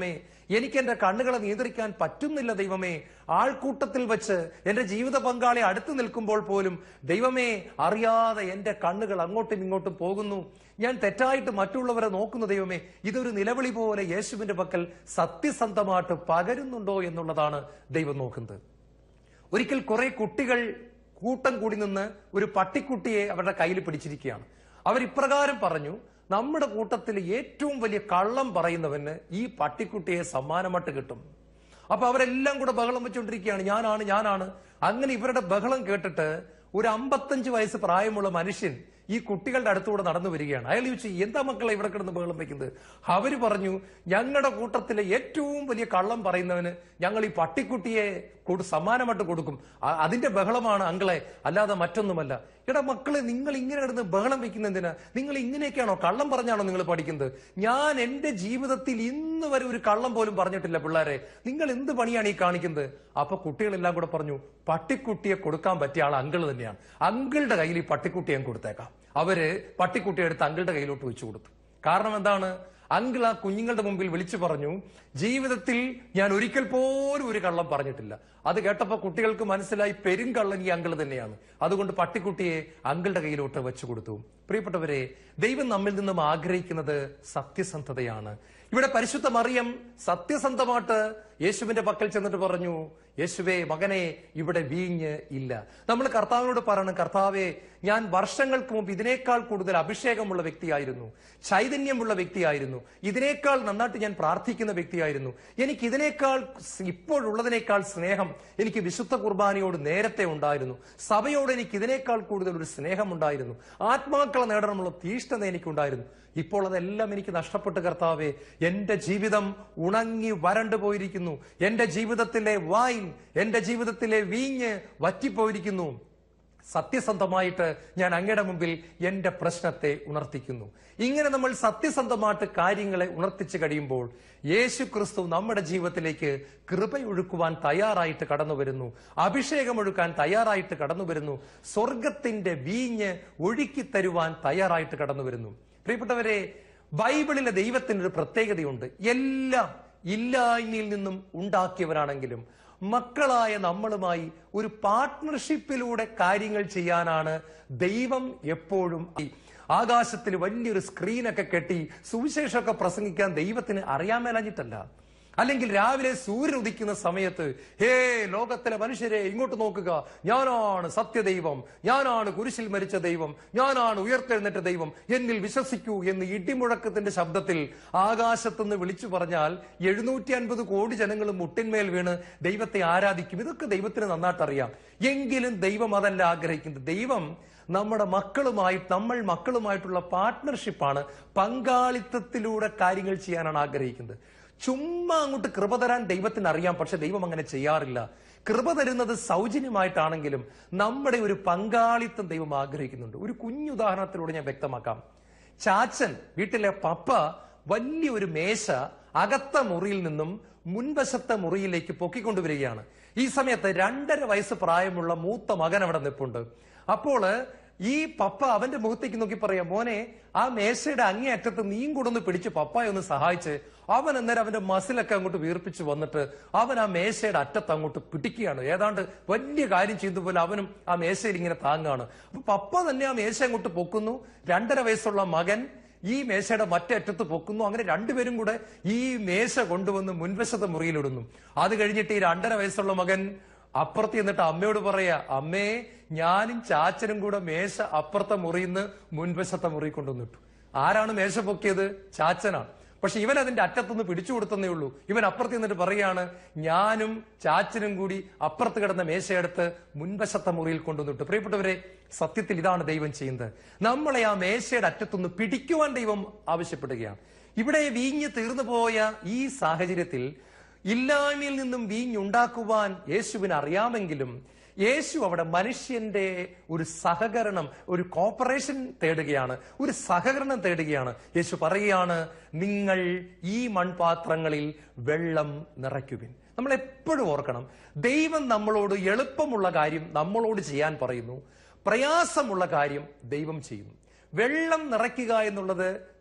എനിക്ക് എന്റെ കണ്ണുകളെ നിയന്ത്രിക്കാൻ പറ്റുന്നില്ല ദൈവമേ ആൾക്കൂട്ടത്തിൽ വെച്ച് എന്റെ ജീവിത പങ്കാളി അടുത്ത് നിൽക്കുമ്പോൾ പോലും ദൈവമേ അറിയാതെ എന്റെ കണ്ണുകൾ അങ്ങോട്ടും ഇങ്ങോട്ടും പോകുന്നു ഞാൻ തെറ്റായിട്ട് മറ്റുള്ളവരെ നോക്കുന്നു ദൈവമേ ഇതൊരു നിലവിളി പോലെ യേശുവിന്റെ പക്കൽ സത്യസന്ധമായിട്ട് പകരുന്നുണ്ടോ എന്നുള്ളതാണ് ദൈവം നോക്കുന്നത് ഒരിക്കൽ കുറെ കുട്ടികൾ കൂട്ടം കൂടി നിന്ന് ഒരു പട്ടിക്കുട്ടിയെ അവരുടെ കയ്യിൽ പിടിച്ചിരിക്കുകയാണ് അവർ ഇപ്രകാരം പറഞ്ഞു നമ്മുടെ കൂട്ടത്തിൽ ഏറ്റവും വലിയ കള്ളം പറയുന്നവന് ഈ പട്ടിക്കുട്ടിയെ സമ്മാനമായിട്ട് കിട്ടും അപ്പൊ അവരെല്ലാം കൂടെ ബഹളം വെച്ചുകൊണ്ടിരിക്കുകയാണ് ഞാനാണ് ഞാനാണ് അങ്ങനെ ഇവരുടെ ബഹളം കേട്ടിട്ട് ഒരു അമ്പത്തഞ്ച് വയസ്സ് പ്രായമുള്ള മനുഷ്യൻ ഈ കുട്ടികളുടെ അടുത്തൂടെ നടന്നു വരികയാണ് അയാൾ ചോദിച്ചു എന്താ മക്കളെ ഇവിടെ കിടന്ന് ബഹളം വെക്കുന്നത് അവര് പറഞ്ഞു ഞങ്ങളുടെ കൂട്ടത്തിലെ ഏറ്റവും വലിയ കള്ളം പറയുന്നവന് ഞങ്ങൾ ഈ പട്ടിക്കുട്ടിയെ കൊടു സമ്മാനമായിട്ട് കൊടുക്കും അ- അതിന്റെ ബഹളമാണ് അങ്കളെ അല്ലാതെ മറ്റൊന്നുമല്ല എടാ മക്കളെ നിങ്ങൾ ഇങ്ങനെ കിടന്ന് ബഹളം വെക്കുന്ന എന്തിനാ നിങ്ങൾ ഇങ്ങനെയൊക്കെയാണോ കള്ളം പറഞ്ഞാണോ നിങ്ങൾ പഠിക്കുന്നത് ഞാൻ എന്റെ ജീവിതത്തിൽ ഇന്ന് വരെ ഒരു കള്ളം പോലും പറഞ്ഞിട്ടില്ല പിള്ളേരെ നിങ്ങൾ എന്ത് പണിയാണ് ഈ കാണിക്കുന്നത് അപ്പൊ കുട്ടികളെല്ലാം കൂടെ പറഞ്ഞു പട്ടിക്കുട്ടിയെ കൊടുക്കാൻ പറ്റിയ ആൾ അങ്കിൾ തന്നെയാണ് അങ്കിളുടെ കയ്യിൽ ഈ പട്ടിക്കുട്ടിയെ അങ്ങ് കൊടുത്തേക്കാം അവര് പട്ടിക്കുട്ടിയെ എടുത്ത് അങ്കിളുടെ കയ്യിലോട്ട് വെച്ചു കൊടുത്തു കാരണം എന്താണ് അങ്കിൾ ആ കുഞ്ഞുങ്ങളുടെ മുമ്പിൽ വിളിച്ചു പറഞ്ഞു ജീവിതത്തിൽ ഞാൻ ഒരിക്കൽ പോലും ഒരു കള്ളം പറഞ്ഞിട്ടില്ല അത് കേട്ടപ്പോ കുട്ടികൾക്ക് മനസ്സിലായി പെരുങ്കള്ളൻ ഈ അങ്കിൾ തന്നെയാണ് അതുകൊണ്ട് പട്ടിക്കുട്ടിയെ അങ്കിളുടെ കയ്യിലോട്ട് വെച്ചു കൊടുത്തു പ്രിയപ്പെട്ടവരെ ദൈവം നമ്മിൽ നിന്നും ആഗ്രഹിക്കുന്നത് സത്യസന്ധതയാണ് ഇവിടെ പരിശുദ്ധ മറിയം സത്യസന്ധമായിട്ട് യേശുവിന്റെ പക്കൽ ചെന്നിട്ട് പറഞ്ഞു യേശുവേ മകനെ ഇവിടെ വീഞ്ഞ് ഇല്ല നമ്മൾ കർത്താവിനോട് പറയണം കർത്താവെ ഞാൻ വർഷങ്ങൾക്ക് മുമ്പ് ഇതിനേക്കാൾ കൂടുതൽ അഭിഷേകമുള്ള വ്യക്തിയായിരുന്നു ചൈതന്യമുള്ള വ്യക്തിയായിരുന്നു ഇതിനേക്കാൾ നന്നായിട്ട് ഞാൻ പ്രാർത്ഥിക്കുന്ന വ്യക്തിയായിരുന്നു എനിക്ക് ഇതിനേക്കാൾ സ് ഇപ്പോഴുള്ളതിനേക്കാൾ സ്നേഹം എനിക്ക് വിശുദ്ധ കുർബാനയോട് നേരത്തെ ഉണ്ടായിരുന്നു സഭയോട് എനിക്ക് ഇതിനേക്കാൾ കൂടുതൽ ഒരു സ്നേഹമുണ്ടായിരുന്നു ആത്മാക്കളെ നേടണമുള്ള തീഷ്ണത എനിക്കുണ്ടായിരുന്നു ഇപ്പോൾ അതെല്ലാം എനിക്ക് നഷ്ടപ്പെട്ട് കർത്താവേ എന്റെ ജീവിതം ഉണങ്ങി വരണ്ടു പോയിരിക്കുന്നു എന്റെ ജീവിതത്തിലെ വൈൻ എന്റെ ജീവിതത്തിലെ വീഞ്ഞ് വറ്റിപ്പോയിരിക്കുന്നു സത്യസന്ധമായിട്ട് ഞാൻ അങ്ങയുടെ മുമ്പിൽ എന്റെ പ്രശ്നത്തെ ഉണർത്തിക്കുന്നു ഇങ്ങനെ നമ്മൾ സത്യസന്ധമായിട്ട് കാര്യങ്ങളെ ഉണർത്തിച്ചു കഴിയുമ്പോൾ യേശു ക്രിസ്തു നമ്മുടെ ജീവിതത്തിലേക്ക് കൃപയൊഴുക്കുവാൻ തയ്യാറായിട്ട് കടന്നു വരുന്നു അഭിഷേകമൊഴുക്കാൻ തയ്യാറായിട്ട് കടന്നു വരുന്നു സ്വർഗത്തിന്റെ വീഞ്ഞ് ഒഴുക്കി തരുവാൻ തയ്യാറായിട്ട് കടന്നു വരുന്നു പ്രിയപ്പെട്ടവരെ ബൈബിളിലെ ദൈവത്തിന് ഒരു പ്രത്യേകതയുണ്ട് എല്ലാം ഇല്ലായ്മയിൽ നിന്നും ഉണ്ടാക്കിയവരാണെങ്കിലും മക്കളായ നമ്മളുമായി ഒരു പാർട്ട്ണർഷിപ്പിലൂടെ കാര്യങ്ങൾ ചെയ്യാനാണ് ദൈവം എപ്പോഴും ഈ ആകാശത്തിൽ വലിയൊരു സ്ക്രീനൊക്കെ കെട്ടി സുവിശേഷമൊക്കെ പ്രസംഗിക്കാൻ ദൈവത്തിന് അറിയാൻ മേലഞ്ഞിട്ടല്ല അല്ലെങ്കിൽ രാവിലെ സൂര്യൻ ഉദിക്കുന്ന സമയത്ത് ഹേ ലോകത്തിലെ മനുഷ്യരെ ഇങ്ങോട്ട് നോക്കുക ഞാനാണ് സത്യദൈവം ഞാനാണ് കുരിശിൽ മരിച്ച ദൈവം ഞാനാണ് ഉയർത്തെഴുന്നേറ്റ ദൈവം എന്നിൽ വിശ്വസിക്കൂ എന്ന് ഇടിമുഴക്കത്തിന്റെ ശബ്ദത്തിൽ ആകാശത്തുനിന്ന് വിളിച്ചു പറഞ്ഞാൽ എഴുന്നൂറ്റി അൻപത് കോടി ജനങ്ങൾ മുട്ടിന്മേൽ വീണ് ദൈവത്തെ ആരാധിക്കും ഇതൊക്കെ ദൈവത്തിന് നന്നായിട്ട് അറിയാം എങ്കിലും ദൈവം അതല്ല ആഗ്രഹിക്കുന്നത് ദൈവം നമ്മുടെ മക്കളുമായി നമ്മൾ മക്കളുമായിട്ടുള്ള പാർട്ട്ണർഷിപ്പാണ് പങ്കാളിത്തത്തിലൂടെ കാര്യങ്ങൾ ചെയ്യാനാണ് ആഗ്രഹിക്കുന്നത് ചുമ്മാ അങ്ങോട്ട് കൃപ തരാൻ ദൈവത്തിന് അറിയാം പക്ഷെ ദൈവം അങ്ങനെ ചെയ്യാറില്ല കൃപ തരുന്നത് സൗജന്യമായിട്ടാണെങ്കിലും നമ്മുടെ ഒരു പങ്കാളിത്തം ദൈവം ആഗ്രഹിക്കുന്നുണ്ട് ഒരു കുഞ്ഞുദാഹരണത്തിലൂടെ ഞാൻ വ്യക്തമാക്കാം ചാച്ചൻ വീട്ടിലെ പപ്പ വലിയ ഒരു മേശ അകത്ത മുറിയിൽ നിന്നും മുൻവശത്തെ മുറിയിലേക്ക് പൊക്കിക്കൊണ്ടുവരികയാണ് ഈ സമയത്ത് രണ്ടര വയസ്സ് പ്രായമുള്ള മൂത്ത മകൻ അവിടെ നിൽപ്പുണ്ട് അപ്പോൾ ഈ പപ്പ അവന്റെ മുഖത്തേക്ക് നോക്കി പറയാം മോനെ ആ മേശയുടെ അങ്ങേ അറ്റത്ത് നീയും കൂടെ ഒന്ന് പിടിച്ച് പപ്പായെ ഒന്ന് സഹായിച്ച് അവൻ അന്നേരം അവന്റെ മസിലൊക്കെ അങ്ങോട്ട് വീർപ്പിച്ച് വന്നിട്ട് അവൻ ആ മേശയുടെ അറ്റത്ത് അങ്ങോട്ട് പിടിക്കുകയാണ് ഏതാണ്ട് വലിയ കാര്യം ചെയ്ത പോലെ അവനും ആ മേശയിൽ ഇങ്ങനെ താങ്ങാണ് അപ്പൊ പപ്പ തന്നെ ആ മേശ അങ്ങോട്ട് പൊക്കുന്നു രണ്ടര വയസ്സുള്ള മകൻ ഈ മേശയുടെ മറ്റേ അറ്റത്ത് പൊക്കുന്നു അങ്ങനെ രണ്ടുപേരും കൂടെ ഈ മേശ കൊണ്ടുവന്ന് മുൻവശത്തെ മുറിയിലിടുന്നു അത് കഴിഞ്ഞിട്ട് ഈ രണ്ടര വയസ്സുള്ള മകൻ അപ്പുറത്ത് എന്നിട്ട് അമ്മയോട് പറയാ അമ്മേ ഞാനും ചാച്ചനും കൂടെ മേശ അപ്പുറത്തെ മുറിയിന്ന് മുൻവശത്തെ മുറി കൊണ്ടുവന്നിട്ടു ആരാണ് മേശ പൊക്കിയത് ചാച്ചനാണ് പക്ഷെ ഇവൻ അതിന്റെ അറ്റത്തുനിന്ന് പിടിച്ചു കൊടുത്തന്നേ ഉള്ളൂ ഇവൻ അപ്പുറത്ത് നിന്നിട്ട് പറയാണ് ഞാനും ചാച്ചനും കൂടി അപ്പുറത്ത് കിടന്ന മേശയെടുത്ത് മുൻവശത്തെ മുറിയിൽ കൊണ്ടുവന്നിട്ടു പ്രിയപ്പെട്ടവരെ സത്യത്തിൽ ഇതാണ് ദൈവം ചെയ്യുന്നത് നമ്മളെ ആ മേശയുടെ അറ്റത്തുനിന്ന് പിടിക്കുവാൻ ദൈവം ആവശ്യപ്പെടുകയാണ് ഇവിടെ വീഞ്ഞ് തീർന്നു പോയ ഈ സാഹചര്യത്തിൽ ഇല്ലായ്മയിൽ നിന്നും വീഞ്ഞുണ്ടാക്കുവാൻ യേശുവിന് അറിയാമെങ്കിലും യേശു അവിടെ മനുഷ്യന്റെ ഒരു സഹകരണം ഒരു കോപ്പറേഷൻ തേടുകയാണ് ഒരു സഹകരണം തേടുകയാണ് യേശു പറയുകയാണ് നിങ്ങൾ ഈ മൺപാത്രങ്ങളിൽ വെള്ളം നിറയ്ക്കുവിൻ നമ്മൾ എപ്പോഴും ഓർക്കണം ദൈവം നമ്മളോട് എളുപ്പമുള്ള കാര്യം നമ്മളോട് ചെയ്യാൻ പറയുന്നു പ്രയാസമുള്ള കാര്യം ദൈവം ചെയ്യുന്നു വെള്ളം നിറയ്ക്കുക എന്നുള്ളത്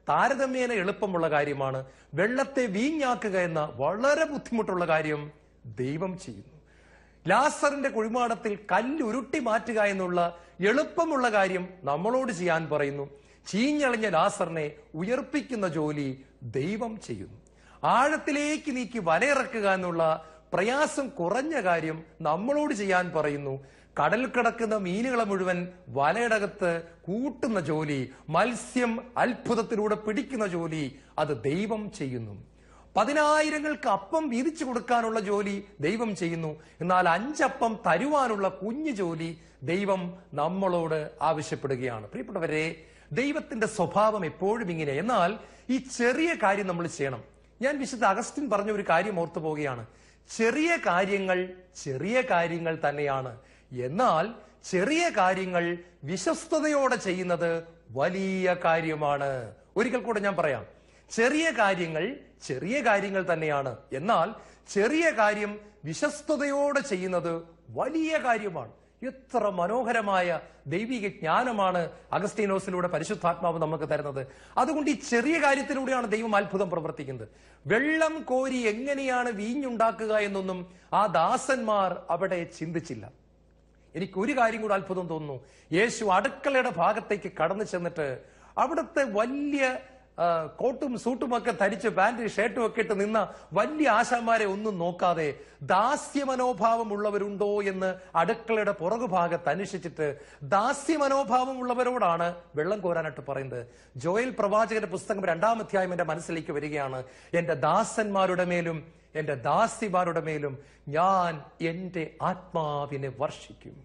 താരതമ്യേന എളുപ്പമുള്ള കാര്യമാണ് വെള്ളത്തെ വീഞ്ഞാക്കുക എന്ന വളരെ ബുദ്ധിമുട്ടുള്ള കാര്യം ദൈവം ചെയ്യുന്നു ലാസറിന്റെ കുഴിമാടത്തിൽ കല്ല് ഉരുട്ടി മാറ്റുക എന്നുള്ള എളുപ്പമുള്ള കാര്യം നമ്മളോട് ചെയ്യാൻ പറയുന്നു ചീഞ്ഞളിഞ്ഞ ലാസറിനെ ഉയർപ്പിക്കുന്ന ജോലി ദൈവം ചെയ്യുന്നു ആഴത്തിലേക്ക് നീക്കി വലയിറക്കുക എന്നുള്ള പ്രയാസം കുറഞ്ഞ കാര്യം നമ്മളോട് ചെയ്യാൻ പറയുന്നു കടൽ കിടക്കുന്ന മീനുകളെ മുഴുവൻ വലയടകത്ത് കൂട്ടുന്ന ജോലി മത്സ്യം അത്ഭുതത്തിലൂടെ പിടിക്കുന്ന ജോലി അത് ദൈവം ചെയ്യുന്നു പതിനായിരങ്ങൾക്ക് അപ്പം വീതിച്ചു കൊടുക്കാനുള്ള ജോലി ദൈവം ചെയ്യുന്നു എന്നാൽ അഞ്ചപ്പം തരുവാനുള്ള കുഞ്ഞു ജോലി ദൈവം നമ്മളോട് ആവശ്യപ്പെടുകയാണ് പ്രിയപ്പെട്ടവരെ ദൈവത്തിന്റെ സ്വഭാവം എപ്പോഴും ഇങ്ങനെ എന്നാൽ ഈ ചെറിയ കാര്യം നമ്മൾ ചെയ്യണം ഞാൻ വിശുദ്ധ അഗസ്റ്റിൻ പറഞ്ഞ ഒരു കാര്യം ഓർത്തു പോവുകയാണ് ചെറിയ കാര്യങ്ങൾ ചെറിയ കാര്യങ്ങൾ തന്നെയാണ് എന്നാൽ ചെറിയ കാര്യങ്ങൾ വിശ്വസ്തയോടെ ചെയ്യുന്നത് വലിയ കാര്യമാണ് ഒരിക്കൽ കൂടെ ഞാൻ പറയാം ചെറിയ കാര്യങ്ങൾ ചെറിയ കാര്യങ്ങൾ തന്നെയാണ് എന്നാൽ ചെറിയ കാര്യം വിശ്വസ്തയോടെ ചെയ്യുന്നത് വലിയ കാര്യമാണ് എത്ര മനോഹരമായ ദൈവിക ജ്ഞാനമാണ് അഗസ്റ്റീനോസിലൂടെ പരിശുദ്ധാത്മാവ് നമുക്ക് തരുന്നത് അതുകൊണ്ട് ഈ ചെറിയ കാര്യത്തിലൂടെയാണ് ദൈവം അത്ഭുതം പ്രവർത്തിക്കുന്നത് വെള്ളം കോരി എങ്ങനെയാണ് വീഞ്ഞുണ്ടാക്കുക എന്നൊന്നും ആ ദാസന്മാർ അവിടെ ചിന്തിച്ചില്ല എനിക്ക് ഒരു കാര്യം കൂടെ അത്ഭുതം തോന്നുന്നു യേശു അടുക്കളയുടെ ഭാഗത്തേക്ക് കടന്നു ചെന്നിട്ട് അവിടുത്തെ വലിയ ആ, കോട്ടും സൂട്ടും ഒക്കെ ധരിച്ച് പാന്റ് ഷർട്ടും ഒക്കെ ഇട്ട് നിന്ന വലിയ ആശാന്മാരെ ഒന്നും നോക്കാതെ ദാസ്യ മനോഭാവം ഉള്ളവരുണ്ടോ എന്ന് അടുക്കളയുടെ പുറകുഭാഗത്ത് അന്വേഷിച്ചിട്ട് ദാസ്യ മനോഭാവം ഉള്ളവരോടാണ് വെള്ളം കോരാനായിട്ട് പറയുന്നത് ജോയൽ പ്രവാചകന്റെ പുസ്തകം രണ്ടാം അധ്യായം എന്റെ മനസ്സിലേക്ക് വരികയാണ് എന്റെ ദാസന്മാരുടെ മേലും എന്റെ ദാസിമാരുടെ മേലും ഞാൻ എന്റെ ആത്മാവിനെ വർഷിക്കും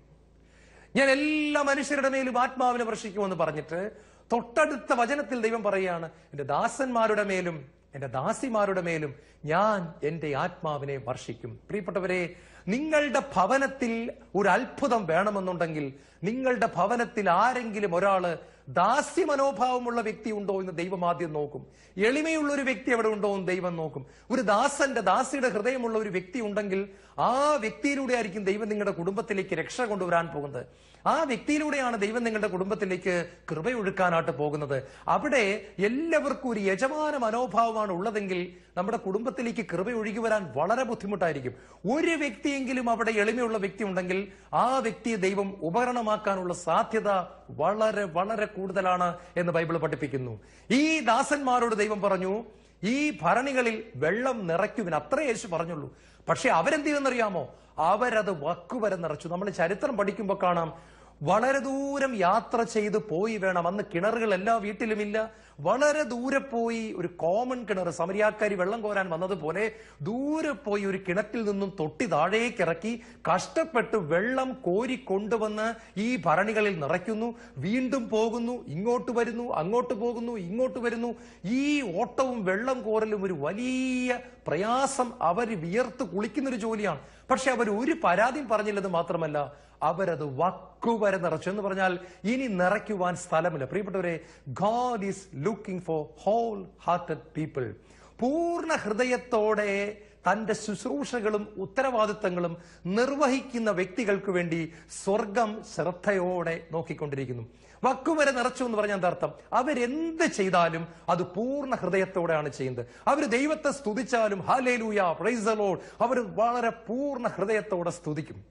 ഞാൻ എല്ലാ മനുഷ്യരുടെ മേലും ആത്മാവിനെ വർഷിക്കുമെന്ന് പറഞ്ഞിട്ട് തൊട്ടടുത്ത വചനത്തിൽ ദൈവം പറയുകയാണ് എന്റെ ദാസന്മാരുടെ മേലും എന്റെ ദാസിമാരുടെ മേലും ഞാൻ എന്റെ ആത്മാവിനെ വർഷിക്കും പ്രിയപ്പെട്ടവരെ നിങ്ങളുടെ ഭവനത്തിൽ ഒരു അത്ഭുതം വേണമെന്നുണ്ടെങ്കിൽ നിങ്ങളുടെ ഭവനത്തിൽ ആരെങ്കിലും ഒരാള് ദാസ്യ മനോഭാവമുള്ള വ്യക്തി ഉണ്ടോ എന്ന് ദൈവം ആദ്യം നോക്കും എളിമയുള്ള ഒരു വ്യക്തി അവിടെ ഉണ്ടോ എന്ന് ദൈവം നോക്കും ഒരു ദാസന്റെ ദാസിയുടെ ഹൃദയമുള്ള ഒരു വ്യക്തി ഉണ്ടെങ്കിൽ ആ വ്യക്തിയിലൂടെ ആയിരിക്കും ദൈവം നിങ്ങളുടെ കുടുംബത്തിലേക്ക് രക്ഷ കൊണ്ടുവരാൻ പോകുന്നത് ആ വ്യക്തിയിലൂടെയാണ് ദൈവം നിങ്ങളുടെ കുടുംബത്തിലേക്ക് കൃപയൊഴുക്കാനായിട്ട് പോകുന്നത് അവിടെ എല്ലാവർക്കും ഒരു യജമാന മനോഭാവമാണ് ഉള്ളതെങ്കിൽ നമ്മുടെ കുടുംബത്തിലേക്ക് കൃപ ഒഴുകി വരാൻ വളരെ ബുദ്ധിമുട്ടായിരിക്കും ഒരു വ്യക്തിയെങ്കിലും അവിടെ എളിമയുള്ള വ്യക്തി ഉണ്ടെങ്കിൽ ആ വ്യക്തിയെ ദൈവം ഉപകരണമാക്കാനുള്ള സാധ്യത വളരെ വളരെ കൂടുതലാണ് എന്ന് ബൈബിൾ പഠിപ്പിക്കുന്നു ഈ ദാസന്മാരോട് ദൈവം പറഞ്ഞു ഈ ഭരണികളിൽ വെള്ളം നിറയ്ക്കുവിന് അത്രേ യേശു പറഞ്ഞുള്ളൂ പക്ഷെ അവരെന്ത് ചെയ്യുമെന്നറിയാമോ അവരത് വക്കുവരെ നിറച്ചു നമ്മൾ ചരിത്രം പഠിക്കുമ്പോൾ കാണാം വളരെ ദൂരം യാത്ര ചെയ്ത് പോയി വേണം അന്ന് കിണറുകൾ എല്ലാ വീട്ടിലുമില്ല വളരെ ദൂരെ പോയി ഒരു കോമൺ കിണർ സമരിയാക്കാരി വെള്ളം കോരാൻ വന്നതുപോലെ ദൂരെ പോയി ഒരു കിണറ്റിൽ നിന്നും തൊട്ടി താഴേക്ക് ഇറക്കി കഷ്ടപ്പെട്ട് വെള്ളം കോരി കൊണ്ടുവന്ന് ഈ ഭരണികളിൽ നിറയ്ക്കുന്നു വീണ്ടും പോകുന്നു ഇങ്ങോട്ട് വരുന്നു അങ്ങോട്ട് പോകുന്നു ഇങ്ങോട്ട് വരുന്നു ഈ ഓട്ടവും വെള്ളം കോരലും ഒരു വലിയ പ്രയാസം അവർ വിയർത്ത് കുളിക്കുന്ന ഒരു ജോലിയാണ് പക്ഷെ അവർ ഒരു പരാതിയും പറഞ്ഞില്ലെന്ന് മാത്രമല്ല അവരത് വക്കുവരെ നിറച്ചു എന്ന് പറഞ്ഞാൽ ഇനി നിറയ്ക്കുവാൻ സ്ഥലമില്ല പ്രിയപ്പെട്ടവരെ God is looking for whole hearted people പൂർണ്ണ ഹൃദയത്തോടെ തന്റെ ശുശ്രൂഷകളും ഉത്തരവാദിത്തങ്ങളും നിർവഹിക്കുന്ന വ്യക്തികൾക്ക് വേണ്ടി സ്വർഗം ശ്രദ്ധയോടെ നോക്കിക്കൊണ്ടിരിക്കുന്നു വക്കുവരെ നിറച്ചു എന്ന് പറഞ്ഞാൽ എന്താ അർത്ഥം അവരെന്ത് ചെയ്താലും അത് പൂർണ്ണ ഹൃദയത്തോടെയാണ് ചെയ്യുന്നത് അവർ ദൈവത്തെ സ്തുതിച്ചാലും ഹാലേലൂയ പ്രൈസ് ലോഡ് അവർ വളരെ പൂർണ്ണ ഹൃദയത്തോടെ സ്തുതിക്കും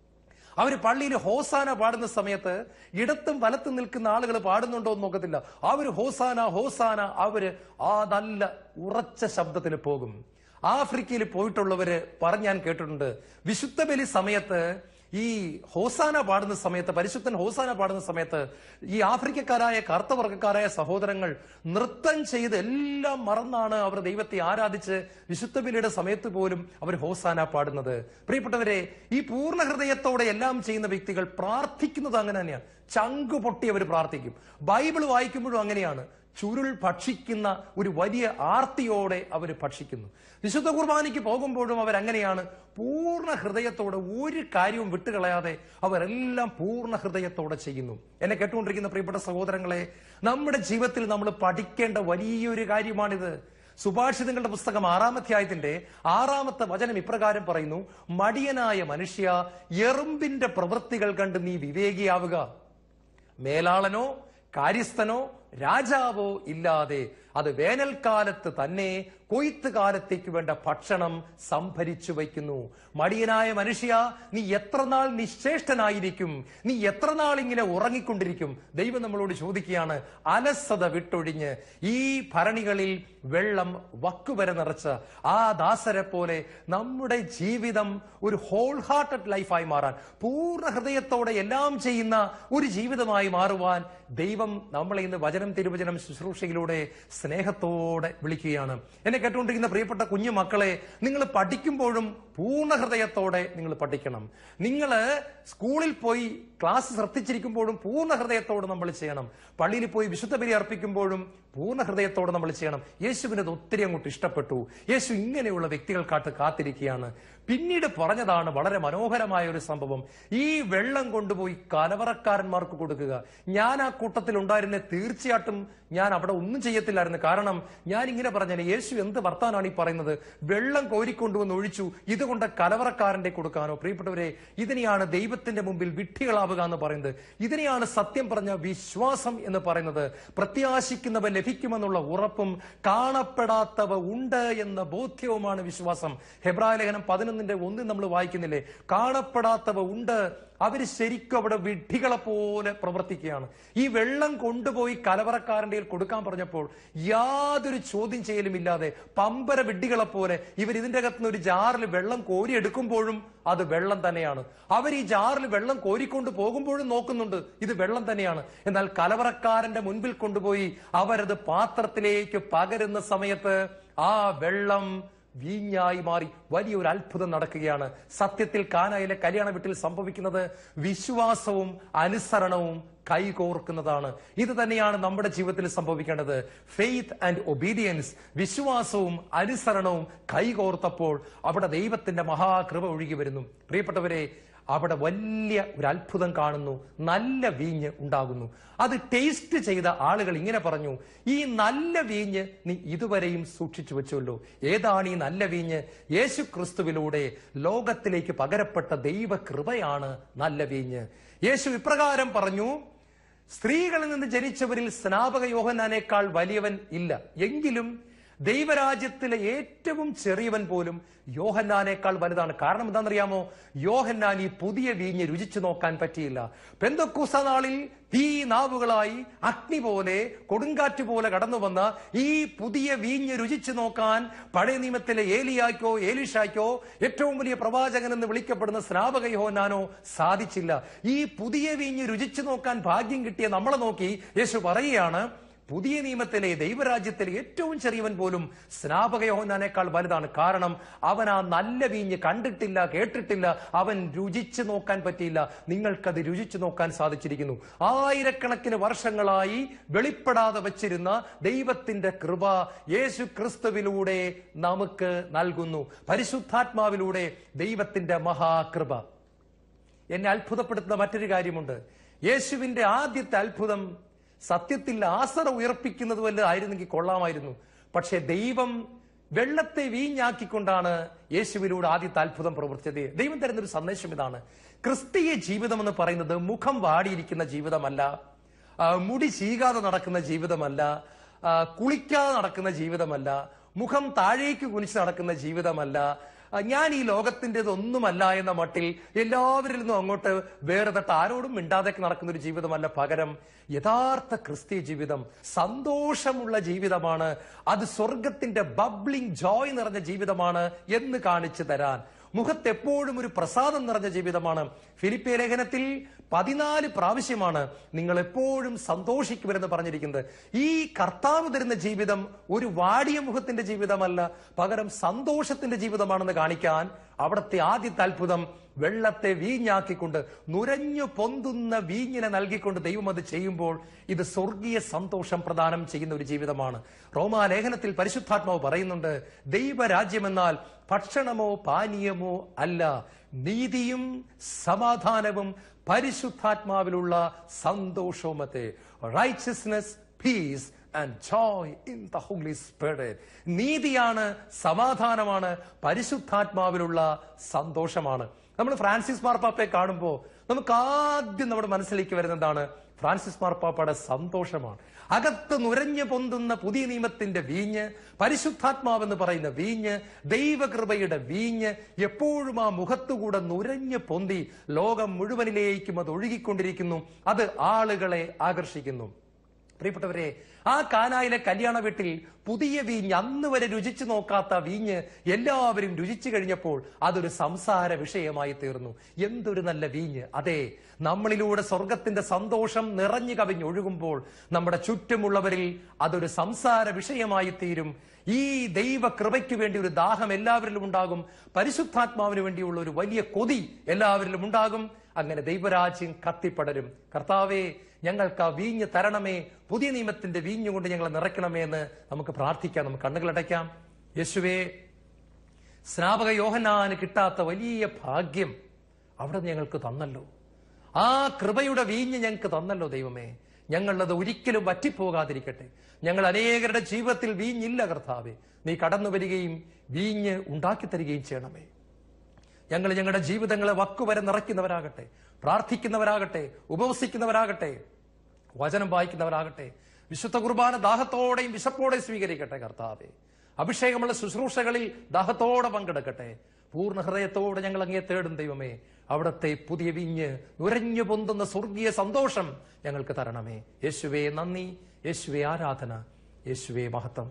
അവർ പള്ളിയിൽ ഹോസാന പാടുന്ന സമയത്ത് ഇടത്തും വലത്തും നിൽക്കുന്ന ആളുകൾ പാടുന്നുണ്ടോ എന്ന് നോക്കത്തില്ല അവർ ഹോസാന ഹോസാന അവര് ആ നല്ല ഉറച്ച ശബ്ദത്തിൽ പോകും ആഫ്രിക്കയിൽ പോയിട്ടുള്ളവര് പറഞ്ഞ് ഞാൻ കേട്ടിട്ടുണ്ട് വിശുദ്ധ ബലി സമയത്ത് ഈ ഹോസാന പാടുന്ന സമയത്ത് പരിശുദ്ധൻ ഹോസാന പാടുന്ന സമയത്ത് ഈ ആഫ്രിക്കക്കാരായ കറുത്തവർഗക്കാരായ സഹോദരങ്ങൾ നൃത്തം ചെയ്ത് എല്ലാം മറന്നാണ് അവർ ദൈവത്തെ ആരാധിച്ച് വിശുദ്ധ ബലിയുടെ സമയത്ത് പോലും അവർ ഹോസാന പാടുന്നത് പ്രിയപ്പെട്ടവരെ ഈ പൂർണ്ണ ഹൃദയത്തോടെ എല്ലാം ചെയ്യുന്ന വ്യക്തികൾ പ്രാർത്ഥിക്കുന്നത് അങ്ങനെ തന്നെയാണ് ചങ്കു പൊട്ടി അവർ പ്രാർത്ഥിക്കും ബൈബിൾ വായിക്കുമ്പോഴും അങ്ങനെയാണ് ചുരുൾ ഭക്ഷിക്കുന്ന ഒരു വലിയ ആർത്തിയോടെ അവർ ഭക്ഷിക്കുന്നു വിശുദ്ധ കുർബാനയ്ക്ക് പോകുമ്പോഴും അവരങ്ങനെയാണ് പൂർണ്ണ ഹൃദയത്തോടെ ഒരു കാര്യവും വിട്ടുകളയാതെ അവരെല്ലാം പൂർണ്ണ ഹൃദയത്തോടെ ചെയ്യുന്നു എന്നെ കേട്ടുകൊണ്ടിരിക്കുന്ന പ്രിയപ്പെട്ട സഹോദരങ്ങളെ നമ്മുടെ ജീവിതത്തിൽ നമ്മൾ പഠിക്കേണ്ട വലിയൊരു കാര്യമാണിത് സുഭാഷിതങ്ങളുടെ പുസ്തകം ആറാമധ്യായത്തിന്റെ ആറാമത്തെ വചനം ഇപ്രകാരം പറയുന്നു മടിയനായ മനുഷ്യ എറുമ്പിന്റെ പ്രവൃത്തികൾ കണ്ട് നീ വിവേകിയാവുക മേലാളനോ കാര്യസ്ഥനോ രാജാവോ ഇല്ലാതെ അത് വേനൽക്കാലത്ത് തന്നെ കൊയ്ത്ത് കാലത്തേക്ക് വേണ്ട ഭക്ഷണം സംഭരിച്ചു വയ്ക്കുന്നു മടിയനായ മനുഷ്യ നീ എത്ര നാൾ നിശ്ചേഷ്ടനായിരിക്കും നീ എത്ര നാൾ ഇങ്ങനെ ഉറങ്ങിക്കൊണ്ടിരിക്കും ദൈവം നമ്മളോട് ചോദിക്കുകയാണ് അലസത വിട്ടൊഴിഞ്ഞ് ഈ ഭരണികളിൽ വെള്ളം വക്കുവരെ നിറച്ച് ആ ദാസരെ പോലെ നമ്മുടെ ജീവിതം ഒരു ഹോൾ ഹാർട്ടഡ് ലൈഫായി മാറാൻ പൂർണ്ണ ഹൃദയത്തോടെ എല്ലാം ചെയ്യുന്ന ഒരു ജീവിതമായി മാറുവാൻ ദൈവം നമ്മളെ ഇന്ന് വചനം തിരുവചനം ശുശ്രൂഷയിലൂടെ സ്നേഹത്തോടെ വിളിക്കുകയാണ് എന്നെ കേട്ടുകൊണ്ടിരിക്കുന്ന പ്രിയപ്പെട്ട കുഞ്ഞു മക്കളെ നിങ്ങൾ പഠിക്കുമ്പോഴും പൂർണ്ണ ഹൃദയത്തോടെ നിങ്ങൾ പഠിക്കണം നിങ്ങൾ സ്കൂളിൽ പോയി ക്ലാസ് ശ്രദ്ധിച്ചിരിക്കുമ്പോഴും പൂർണ്ണ ഹൃദയത്തോടെ നമ്മൾ ചെയ്യണം പള്ളിയിൽ പോയി വിശുദ്ധ ബലി അർപ്പിക്കുമ്പോഴും പൂർണ്ണ ഹൃദയത്തോടെ നമ്മൾ ചെയ്യണം യേശുവിന് അത് ഒത്തിരി അങ്ങോട്ട് ഇഷ്ടപ്പെട്ടു യേശു ഇങ്ങനെയുള്ള വ്യക്തികൾക്കാട്ട് കാത്തിരിക്കുകയാണ് പിന്നീട് പറഞ്ഞതാണ് വളരെ മനോഹരമായ ഒരു സംഭവം ഈ വെള്ളം കൊണ്ടുപോയി കലവറക്കാരന്മാർക്ക് കൊടുക്കുക ഞാൻ ആ കൂട്ടത്തിൽ ഉണ്ടായിരുന്നെ തീർച്ചയായിട്ടും ഞാൻ അവിടെ ഒന്നും ചെയ്യത്തില്ലായിരുന്നു കാരണം ഞാൻ ഇങ്ങനെ പറഞ്ഞാൽ യേശു എന്ത് വർത്താനാണ് ഈ പറയുന്നത് വെള്ളം കോരിക്കൊണ്ടുവന്ന് ഒഴിച്ചു ഇതുകൊണ്ട് കലവറക്കാരന്റെ കൊടുക്കാനോ പ്രിയപ്പെട്ടവരെ ഇതിനെയാണ് ദൈവത്തിന്റെ മുമ്പിൽ വിഡ്ഢികളാവുക എന്ന് പറയുന്നത് ഇതിനെയാണ് സത്യം പറഞ്ഞ വിശ്വാസം എന്ന് പറയുന്നത് പ്രത്യാശിക്കുന്നവ ലഭിക്കുമെന്നുള്ള ഉറപ്പും കാണപ്പെടാത്തവ ഉണ്ട് എന്ന ബോധ്യവുമാണ് വിശ്വാസം ഹെബ്രായ ലേഖനം പതിനൊന്നിന്റെ ഒന്നിൽ നമ്മൾ വായിക്കുന്നില്ലേ കാണപ്പെടാത്തവ ഉണ്ട് അവര് ശരിക്കും അവിടെ വിഡ്ഢികളെ പോലെ പ്രവർത്തിക്കുകയാണ് ഈ വെള്ളം കൊണ്ടുപോയി കലവറക്കാരന്റെ കയ്യിൽ കൊടുക്കാൻ പറഞ്ഞപ്പോൾ യാതൊരു ചോദ്യം ചെയ്യലും ഇല്ലാതെ പമ്പര വിഡ്ഢികളെ പോലെ ഇവർ ഇതിന്റെ അകത്തുനിന്ന് ഒരു ജാറിൽ വെള്ളം കോരി എടുക്കുമ്പോഴും അത് വെള്ളം തന്നെയാണ് അവർ ഈ ജാറിൽ വെള്ളം കോരിക്കൊണ്ട് പോകുമ്പോഴും നോക്കുന്നുണ്ട് ഇത് വെള്ളം തന്നെയാണ് എന്നാൽ കലവറക്കാരന്റെ മുൻപിൽ കൊണ്ടുപോയി അവരത് പാത്രത്തിലേക്ക് പകരുന്ന സമയത്ത് ആ വെള്ളം വീഞ്ഞായി മാറി വലിയൊരു അത്ഭുതം നടക്കുകയാണ് സത്യത്തിൽ കാനായിലെ കല്യാണ വീട്ടിൽ സംഭവിക്കുന്നത് വിശ്വാസവും അനുസരണവും കൈകോർക്കുന്നതാണ് ഇത് തന്നെയാണ് നമ്മുടെ ജീവിതത്തിൽ സംഭവിക്കേണ്ടത് ഫെയ്ത്ത് ആൻഡ് ഒബീഡിയൻസ് വിശ്വാസവും അനുസരണവും കൈകോർത്തപ്പോൾ അവിടെ ദൈവത്തിന്റെ മഹാകൃപ ഒഴുകി വരുന്നു പ്രിയപ്പെട്ടവരെ അവിടെ വലിയ ഒരു അത്ഭുതം കാണുന്നു നല്ല വീഞ്ഞ് ഉണ്ടാകുന്നു അത് ടേസ്റ്റ് ചെയ്ത ആളുകൾ ഇങ്ങനെ പറഞ്ഞു ഈ നല്ല വീഞ്ഞ് നീ ഇതുവരെയും സൂക്ഷിച്ചു വെച്ചല്ലോ ഏതാണ് ഈ നല്ല വീഞ്ഞ് യേശു ക്രിസ്തുവിലൂടെ ലോകത്തിലേക്ക് പകരപ്പെട്ട ദൈവകൃപയാണ് നല്ല വീഞ്ഞ് യേശു ഇപ്രകാരം പറഞ്ഞു സ്ത്രീകളിൽ നിന്ന് ജനിച്ചവരിൽ സ്നാപക യോഹന്നാനേക്കാൾ വലിയവൻ ഇല്ല എങ്കിലും ദൈവരാജ്യത്തിലെ ഏറ്റവും ചെറിയവൻ പോലും യോഹന്നാനേക്കാൾ വലുതാണ് കാരണം എന്താണെന്നറിയാമോ യോഹന്നാൻ ഈ പുതിയ വീഞ്ഞ് രുചിച്ചു നോക്കാൻ പറ്റിയില്ല പെന്തക്കൂസ നാളിൽ തീ നാവുകളായി അഗ്നി പോലെ കൊടുങ്കാറ്റ് പോലെ കടന്നു വന്ന ഈ പുതിയ വീഞ്ഞ് രുചിച്ചു നോക്കാൻ പഴയ നിയമത്തിലെ ഏലിയാക്കോ ഏലിഷായ്ക്കോ ഏറ്റവും വലിയ പ്രവാചകൻ എന്ന് വിളിക്കപ്പെടുന്ന സ്നാപക യോഹന്നാനോ സാധിച്ചില്ല ഈ പുതിയ വീഞ്ഞ് രുചിച്ചു നോക്കാൻ ഭാഗ്യം കിട്ടിയ നമ്മളെ നോക്കി യേശു പറയുകയാണ് പുതിയ നിയമത്തിലെ ദൈവരാജ്യത്തിലെ ഏറ്റവും ചെറിയവൻ പോലും സ്നാപക യോഹന്നാനേക്കാൾ വലുതാണ് കാരണം അവൻ ആ നല്ല വീഞ്ഞ് കണ്ടിട്ടില്ല കേട്ടിട്ടില്ല അവൻ രുചിച്ചു നോക്കാൻ പറ്റിയില്ല നിങ്ങൾക്കത് രുചിച്ചു നോക്കാൻ സാധിച്ചിരിക്കുന്നു ആയിരക്കണക്കിന് വർഷങ്ങളായി വെളിപ്പെടാതെ വച്ചിരുന്ന ദൈവത്തിന്റെ കൃപ യേശു ക്രിസ്തുവിലൂടെ നമുക്ക് നൽകുന്നു പരിശുദ്ധാത്മാവിലൂടെ ദൈവത്തിന്റെ മഹാകൃപ എന്നെ അത്ഭുതപ്പെടുത്തുന്ന മറ്റൊരു കാര്യമുണ്ട് യേശുവിന്റെ ആദ്യത്തെ അത്ഭുതം സത്യത്തിൽ ആസറ ഉയർപ്പിക്കുന്നത് വല്ല ആയിരുന്നെങ്കിൽ കൊള്ളാമായിരുന്നു പക്ഷെ ദൈവം വെള്ളത്തെ വീഞ്ഞാക്കിക്കൊണ്ടാണ് യേശുവിലൂടെ ആദ്യത്തെ അത്ഭുതം പ്രവർത്തിച്ചത് ദൈവം തരുന്നൊരു സന്ദേശം ഇതാണ് ക്രിസ്തീയ ജീവിതം എന്ന് പറയുന്നത് മുഖം വാടിയിരിക്കുന്ന ജീവിതമല്ല ആ, മുടി ചീകാതെ നടക്കുന്ന ജീവിതമല്ല ആ, കുളിക്കാതെ നടക്കുന്ന ജീവിതമല്ല മുഖം താഴേക്ക് കുനിച്ച് നടക്കുന്ന ജീവിതമല്ല ആ, ഞാൻ ഈ ലോകത്തിൻ്റെതൊന്നുമല്ല എന്ന മട്ടിൽ എല്ലാവരിൽ നിന്നും അങ്ങോട്ട് വേറെ തട്ട് ആരോടും മിണ്ടാതെ നടക്കുന്ന ഒരു ജീവിതമല്ല പകരം യഥാർത്ഥ ക്രിസ്തീയ ജീവിതം സന്തോഷമുള്ള ജീവിതമാണ് അത് സ്വർഗത്തിന്റെ ബബ്ലിംഗ് ജോയ് നിറഞ്ഞ ജീവിതമാണ് എന്ന് കാണിച്ചു തരാൻ മുഖത്ത് എപ്പോഴും ഒരു പ്രസാദം നിറഞ്ഞ ജീവിതമാണ് ഫിലിപ്പിയ ലേഖനത്തിൽ പതിനാല് പ്രാവശ്യമാണ് നിങ്ങൾ എപ്പോഴും സന്തോഷിക്കുമെന്ന് പറഞ്ഞിരിക്കുന്നത് ഈ കർത്താവ് തരുന്ന ജീവിതം ഒരു വാടിയ മുഖത്തിന്റെ ജീവിതമല്ല പകരം സന്തോഷത്തിന്റെ ജീവിതമാണെന്ന് കാണിക്കാൻ അവിടുത്തെ ആദ്യത്തെ അത്ഭുതം വെള്ളത്തെ വീഞ്ഞാക്കിക്കൊണ്ട് നുരഞ്ഞു പൊന്തുന്ന വീഞ്ഞിനെ നൽകിക്കൊണ്ട് ദൈവം അത് ചെയ്യുമ്പോൾ ഇത് സ്വർഗീയ സന്തോഷം പ്രദാനം ചെയ്യുന്ന ഒരു ജീവിതമാണ് റോമാലേഖനത്തിൽ പരിശുദ്ധാത്മാവ് പറയുന്നുണ്ട് ദൈവരാജ്യമെന്നാൽ ഭക്ഷണമോ പാനീയമോ അല്ല നീതിയും സമാധാനവും പരിശുദ്ധാത്മാവിലുള്ള സന്തോഷവുമത്തെ righteousness peace and joy in the Holy Spirit നീതിയാണ് സമാധാനമാണ് പരിശുദ്ധാത്മാവിലുള്ള സന്തോഷമാണ് നമ്മൾ ഫ്രാൻസിസ് മാർപ്പാപ്പയെ കാണുമ്പോൾ നമുക്ക് ആദ്യം നമ്മുടെ മനസ്സിലേക്ക് വരുന്നതാണ് ഫ്രാൻസിസ് മാർപ്പാപ്പയുടെ സന്തോഷമാണ് അകത്ത് നുരഞ്ഞു പൊന്തുന്ന പുതിയ നിയമത്തിന്റെ വീഞ്ഞ് പരിശുദ്ധാത്മാവെന്ന് പറയുന്ന വീഞ്ഞ് ദൈവകൃപയുടെ വീഞ്ഞ് എപ്പോഴും ആ മുഖത്തുകൂടെ നുരഞ്ഞു പൊന്തി ലോകം മുഴുവനിലേക്കും അത് ഒഴുകിക്കൊണ്ടിരിക്കുന്നു അത് ആളുകളെ ആകർഷിക്കുന്നു പ്രിയപ്പെട്ടവരെ ആ കാനായിലെ കല്യാണ വീട്ടിൽ പുതിയ വീഞ്ഞ് അന്ന് വരെ രുചിച്ചു നോക്കാത്ത വീഞ്ഞ് എല്ലാവരും രുചിച്ചു കഴിഞ്ഞപ്പോൾ അതൊരു സംസാര വിഷയമായി തീർന്നു എന്തൊരു നല്ല വീഞ്ഞ് അതെ നമ്മളിലൂടെ സ്വർഗത്തിന്റെ സന്തോഷം നിറഞ്ഞു കവിഞ്ഞൊഴുകുമ്പോൾ നമ്മുടെ ചുറ്റുമുള്ളവരിൽ അതൊരു സംസാര വിഷയമായി തീരും ഈ ദൈവ കൃപയ്ക്ക് വേണ്ടി ഒരു ദാഹം എല്ലാവരിലും ഉണ്ടാകും പരിശുദ്ധാത്മാവിന് വേണ്ടിയുള്ള ഒരു വലിയ കൊതി എല്ലാവരിലും ഉണ്ടാകും അങ്ങനെ ദൈവരാജ്യം കത്തിപ്പടരും കർത്താവേ ഞങ്ങൾക്ക് ആ വീഞ്ഞ് തരണമേ പുതിയ നിയമത്തിന്റെ വീഞ്ഞ് കൊണ്ട് ഞങ്ങളെ നിറയ്ക്കണമേ എന്ന് നമുക്ക് പ്രാർത്ഥിക്കാം നമുക്ക് കണ്ണുകളടയ്ക്കാം യേശുവേ സ്നാപക യോഹന്നാന് കിട്ടാത്ത വലിയ ഭാഗ്യം അവിടെ ഞങ്ങൾക്ക് തന്നല്ലോ ആ കൃപയുടെ വീഞ്ഞ് ഞങ്ങൾക്ക് തന്നല്ലോ ദൈവമേ ഞങ്ങളത് ഒരിക്കലും വറ്റിപ്പോകാതിരിക്കട്ടെ ഞങ്ങൾ അനേകരുടെ ജീവിതത്തിൽ വീഞ്ഞില്ല കർത്താവെ നീ കടന്നു വരികയും വീഞ്ഞ് ഉണ്ടാക്കി തരികയും ചെയ്യണമേ ഞങ്ങൾ ഞങ്ങളുടെ ജീവിതങ്ങളെ വക്കുവരെ നിറയ്ക്കുന്നവരാകട്ടെ പ്രാർത്ഥിക്കുന്നവരാകട്ടെ ഉപവസിക്കുന്നവരാകട്ടെ വചനം വായിക്കുന്നവരാകട്ടെ വിശുദ്ധ കുർബാന ദാഹത്തോടെയും വിശപ്പോടെയും സ്വീകരിക്കട്ടെ കർത്താവെ അഭിഷേകമുള്ള ശുശ്രൂഷകളിൽ ദാഹത്തോടെ പങ്കെടുക്കട്ടെ പൂർണ്ണ ഹൃദയത്തോടെ ഞങ്ങൾ അങ്ങേ തേടും ദൈവമേ അവിടത്തെ പുതിയ വിഞ്ഞ് നുരഞ്ഞു പൊന്തുന്ന സ്വർഗീയ സന്തോഷം ഞങ്ങൾക്ക് തരണമേ യേശുവേ നന്ദി യേശുവേ ആരാധന യേശുവേ മഹത്വം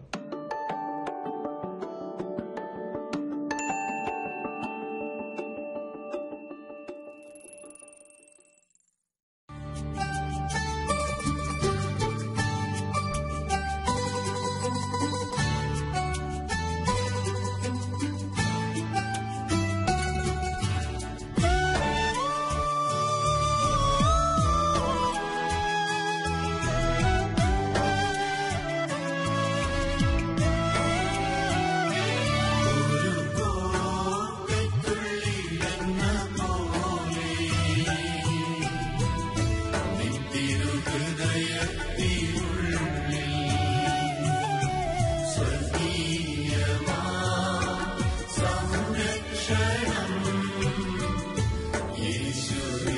യേശുവേ